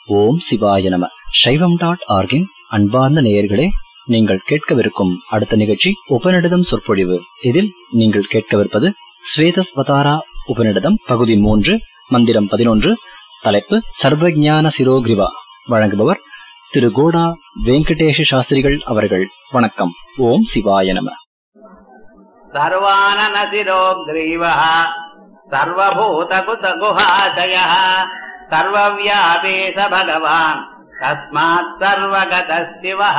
ஓம் சிவாய நம சைவம் டாட் ஆர்கின் அன்பார்ந்த நேயர்களே நீங்கள் கேட்கவிருக்கும் அடுத்த நிகழ்ச்சி உபநிடதம் சொற்பொழிவு இதில் நீங்கள் கேட்கவிருப்பது ஸ்வேதஸ்வதாரா உபநிடதம் பகுதி மூன்று மந்திரம் பதினொன்று தலைப்பு சர்வஞான சிரோகிரிவா வழங்குபவர் திரு கோடா வெங்கடேஷ சாஸ்திரிகள் அவர்கள் வணக்கம் ஓம் சிவாய நம सर्वाननसिरोग्रीवः सर्वभूतकुतगुहाशयः सर्वव्यापी स भगवान् तस्मात् सर्वगतशिवः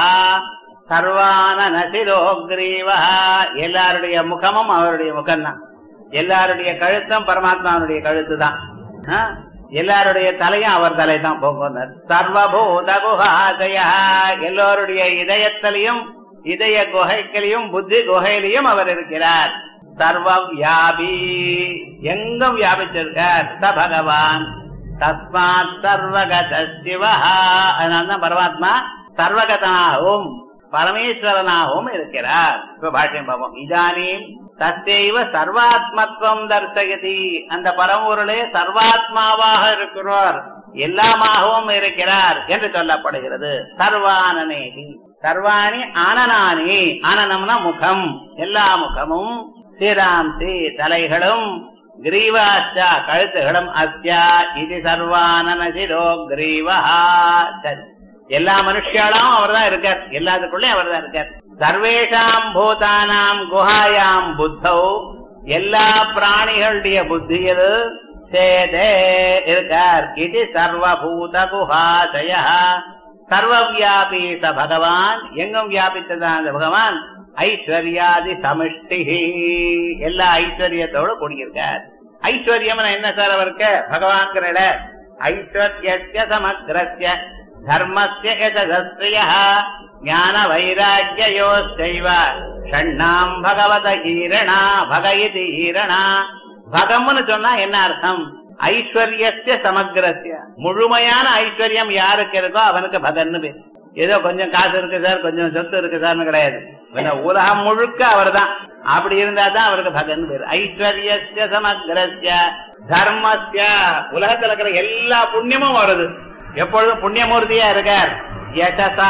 சர்வானசிரோக்ரீவா எல்லாருடைய முகமும் அவருடைய முகம்தான் எல்லாருடைய கழுத்தும் பரமாத்மாவுடைய கழுத்து தான் எல்லாருடைய தலையும் அவர் தலை தான் போகுனர் சர்வபூத குஹாசய எல்லோருடைய இதயத்திலையும் இதய குகைகளையும் புத்தி குகையிலையும் அவர் இருக்கிறார் சர்வ வியாபி எங்கும் வியாபிச்சிருக்கார் ச பகவான் தஸ்மாத் சர்வகத சிவா அதனால்தான் பரமாத்மா சர்வகதனாகவும் பரமேஸ்வரனாகவும் இருக்கிறார் இப்ப பாஷ்யம் பார்ப்போம் இதானீம் தத்தேவ சர்வாத்மத்துவம் தர்சயதி அந்த பரம்பொருளே சர்வாத்மாவாக இருக்கிறார் எல்லாமாகவும் இருக்கிறார் என்று சொல்லப்படுகிறது சர்வானனேதி சர்வாணி ஆனனானி ஆனனம்னா முகம் எல்லா முகமும் ஸ்ரீராம்சி தலைகளும் கிரீவாச்சா கழுத்துகளும் அஸ்யா இது சர்வானனசிரோ கிரீவா சரி எல்லா மனுஷியாலும் அவர் தான் இருக்கார் எல்லாத்துக்குள்ளே அவர் தான் இருக்கார் சர்வேஷாம் பூதானாம் குஹாயாம் புத்தௌ எல்லா பிராணிகளுடைய புத்தியில் சேதே இருக்கார் இது சர்வபூத குஹாசய சர்வவியாபி ச பகவான் எங்கும் வியாபித்ததான் அந்த பகவான் ஐஸ்வர்யாதி சமிஷ்டி எல்லா ஐஸ்வர்யத்தோடு கூடியிருக்கார் ஐஸ்வர்யம் என்ன சார் அவருக்கு பகவான்கிற ஐஸ்வர்யஸ்ய சமக்ரஸ்ய தர்மஸ்ய யதஸ்ய ஞான வைராக்கியோஸ்தைவ ஷண்ணாம் பகவத ஈரணா பகயிதி ஈரணா பகம்னு சொன்னா என்ன அர்த்தம் ஐஸ்வர்யஸ்ய சமக்ரஸ்ய முழுமையான ஐஸ்வர்யம் யாருக்கு இருக்கோ அவனுக்கு பகன்னு பேர் ஏதோ கொஞ்சம் காசு இருக்கு சார் கொஞ்சம் சொத்து இருக்கு சார்னு கிடையாது உலகம் முழுக்க அவர் தான் அப்படி இருந்தா தான் அவருக்கு பகன் பேர் ஐஸ்வர்யஸ்ய சமக்ரஸ்ய தர்மஸ்ய உலகத்துல இருக்கிற எல்லா புண்ணியமும் வருது எப்பொழுதும் புண்ணியமூர்த்தியா இருக்கார் யசசா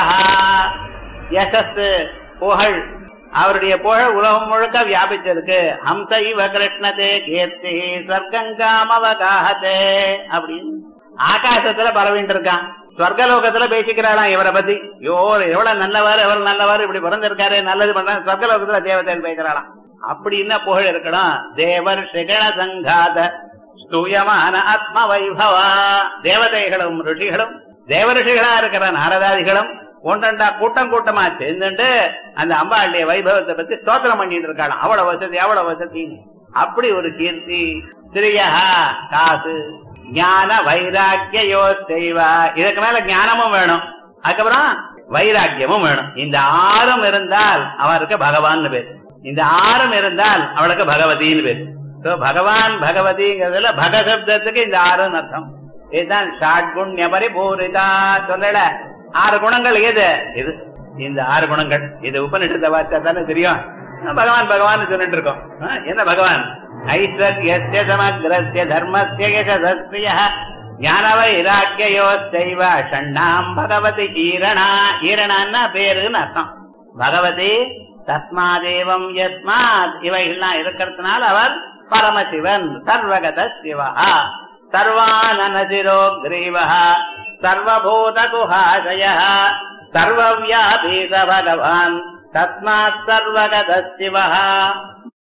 யசஸ் புகழ் அவருடைய புகழ் உலகம் முழுக்க வியாபிச்சிருக்கு ஹம்ச இவ கிருஷ்ணதே கீர்த்தி ஸ்வர்கங்காமவகாகதே அப்படின்னு ஆகாசத்துல பரவிட்டு இருக்கான் ஸ்வர்கலோகத்துல பேசிக்கிறாளாம் இவரை பத்தி யோ எவ்வளவு நல்லவாரு எவ்வளவு நல்லவாரு இப்படி பிறந்திருக்காரு நல்லது பண்ற ஸ்வர்கலோகத்துல தேவதை பேசுறாளாம் அப்படி என்ன புகழ் இருக்கணும் தேவர் சிகண சங்காத ஸ்தூயமான ஆத்ம வைபவா தேவதைகளும் ரிஷிகளும் தேவ ரிஷிகளா இருக்கிற நாரதாதிகளும் ஒன்றண்டா கூட்டம் கூட்டமா சேர்ந்துட்டு அந்த அம்பாளுடைய வைபவத்தை பத்தி ஸ்தோத்திரம் பண்ணிட்டு இருக்காளாம் அவ்வளவு வசதி அவ்வளவு வசதி அப்படி ஒரு கீர்த்தி ஸ்ரீயா காசு ஞான வைராக்கியோ செய்வா இதுக்கு மேல ஞானமும் வேணும் அதுக்கப்புறம் வைராக்கியமும் வேணும் இந்த ஆறும் இருந்தால் அவருக்கு பகவான் பேர் இந்த ஆறும் இருந்தால் அவளுக்கு பகவதின்னு பேர் பகவான் பகவதிங்கிறதுல பகசப்தத்துக்கு இந்த ஆறுன்னு அர்த்தம் இதுதான் ஷாட்குண்ய பரிபூரிதா சொல்லல ஆறு குணங்கள் எது இது இந்த ஆறு குணங்கள் இது உபநிஷத்தை வார்த்தா தானே தெரியும் பகவான் பகவான் சொல்லிட்டு இருக்கோம் என்ன பகவான் ஐஸ்வர்யஸ்ய சமக்ரஸ்ய தர்மஸ்ய யசஸ்ய ஞான வைராக்கியோஸ்தைவ ஷண்ணாம் பகவதி ஈரணா ஈரணான்னா பேருன்னு அர்த்தம் பகவதி தஸ்மாதேவம் யஸ்மாத் இவைகள்லாம் இருக்கிறதுனால அவர் பரமசிவன் சர்வகத சிவா சர்வானனசிரோ கிரீவ சர்வபூத குஹாசய சர்வவியாபி ச பகவான் தஸ்மாத் சர்வகத சிவா